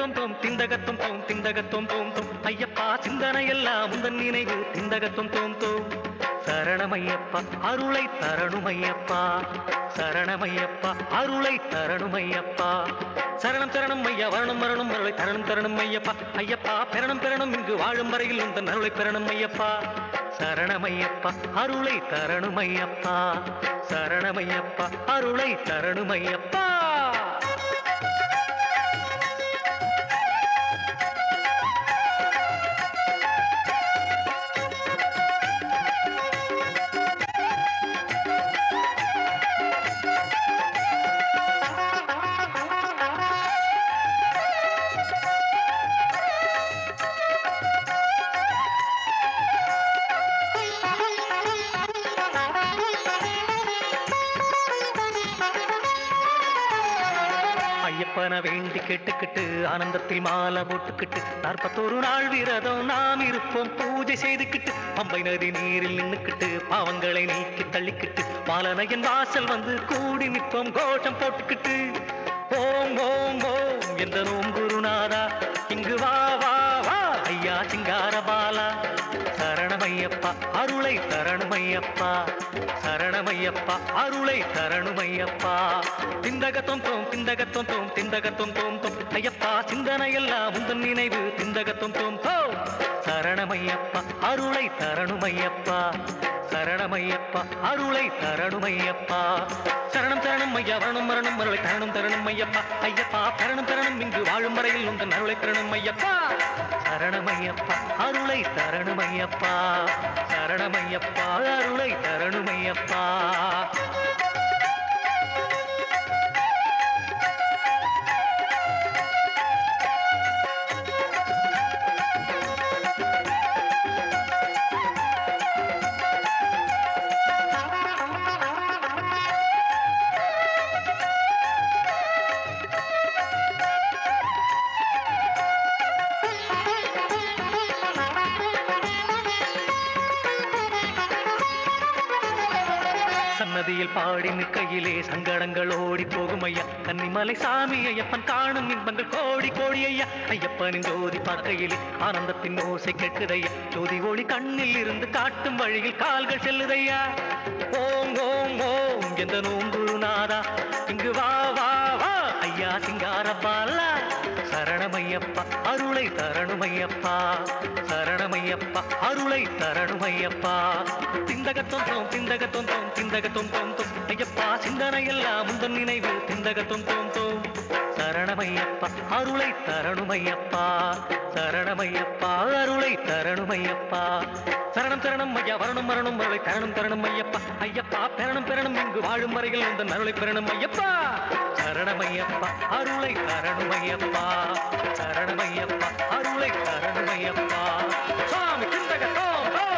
திந்தகத்தோம் தோம் திந்தகத்தோம் தோம் திந்தகத்தோம் தோம் தோம் ஐயப்பா சிந்தனை எல்லாம் உந்தன் நினைவு திந்தகத்தோம் தோம் தோம் சரணமையப்பா அருளை தரணுமையப்பா சரணமையப்பா அருளை தரணுமையப்பா சரணம் சரணம் ஐயா வரணும் வரணும் அருளை தரணும் தரணும் ஐயப்பா ஐயப்பா பெறணும் பெறணும் இங்கு வாழும் வரையில் உந்தன் அருளை பெறணும் ஐயப்பா சரணமையப்பா அருளை தரணுமையப்பா சரணமையப்பா அருளை தரணுமையப்பா ஐயப்பனை வேண்டி கேட்டுக்கிட்டு ஆனந்தத்தில் மாலை போட்டுக்கிட்டு நாற்பத்தோரு நாள் விரதம் நாம் இருப்போம் பூஜை செய்துக்கிட்டு பம்பை நதி நீரில் நின்னுக்கிட்டு பாவங்களை நீக்கி தள்ளிக்கிட்டு பாலனையன் வாசல் வந்து கூடி நிற்போம் கோஷம் போட்டுக்கிட்டு ஓம் ஓம் ஓம் என்ற நோம் குருநாதா இங்கு வா வா வா ஐயா சிங்கார பாலா சரணமையப்பா அருளை தரணுமையப்பா சரணமையப்பா அருளை தரணுமையப்பா திந்தகத்தோம் தோம் திந்தகத்தோம் தோம் திந்தகத்தோம் தோம் தோம் ஐயப்பா சிந்தனை எல்லாம் உந்தன் நினைவு திந்தகத்தோம் தோம் தோம் சரணமையப்பா அருளை தரணுமையப்பா சரணமையப்பா அருளை தரணுமையப்பா சரணம் சரணம் ஐயா வரணும் மரணம் அருளை தரணும் தரணும் ஐயப்பா ஐயப்பா தரணும் தரணும் இங்கு வாழும் வரையில் உந்தன் அருளை தரணும் ஐயப்பா சரணமையப்பா அருளை தரணுமையப்பா சரணமையப்பா அருளை தரணுமையப்பா சன்னதியில் பாடி நிற்கையிலே சங்கடங்கள் ஓடி போகும் ஐயா கன்னிமலை சாமி ஐயப்பன் காணும் இன்பங்கள் கோடி கோடி ஐயா ஐயப்பனின் ஜோதி பார்க்கையிலே ஆனந்தத்தின் ஓசை கேட்குதையா ஜோதி ஒளி கண்ணில் இருந்து காட்டும் வழியில் கால்கள் செல்லுதையா ஓம் ஓம் ஓம் எந்த நோங்குருநாதா இங்கு வா வா வா ஐயா சிங்கார பாலா சரணமையப்பா அருளை தரணுமையப்பா சரணமையப்பா அருளை தரணுமையப்பா திந்தகத்தோம் தோம் திந்தகத்தோம் தோம் திந்தகத்தோம் தோம் தோம் ஐயப்பா சிந்தனை எல்லாம் உந்தன் நினைவு திந்தகத்தோம் தோம் தோம் சரணமையப்பா அருளை தரணுமையப்பா சரணமையப்பா அருளை தரணுமையப்பா சரணம் சரணம் ஐயா வரணும் மரணம் அருளை தரணும் தரணும் ஐயப்பா ஐயப்பா பெறணும் பெறணும் இங்கு வாழும் வரையில் உந்தன் அருளை பெறணும் ஐயப்பா சரணமையப்பா அருளை தரணுமையப்பா சரணமையப்பா அருளை தரணுமையப்பா சாமி சிந்தக தோம் தோம்